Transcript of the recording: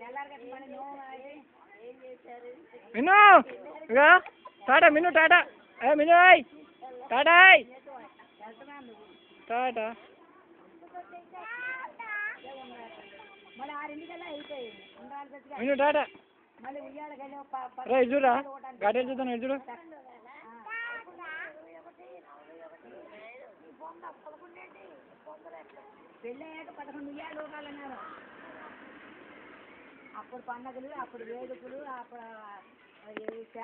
మిన్ను ఇక టాటా మిన్ను టాటా ఏ మిన్ను ఏయ్ టాటా ఏయ్ టాటా మళ్ళీ ఆరింటికల్లా అయిపోయి ఉండాలి గట్టిగా మిన్ను టాటా మళ్ళీ ఉయ్యాలకెళ్ళి ఒక ప- ప- రే ఇది చూడరా గాడి చూద్దాం ఇది చూడు పెళ్ళి అయ్యాక పదకొండు ఉయ్యాలు ఊగాలన్నారు అప్పుడు పండగలు అప్పుడు వేడుకలు అప్పుడు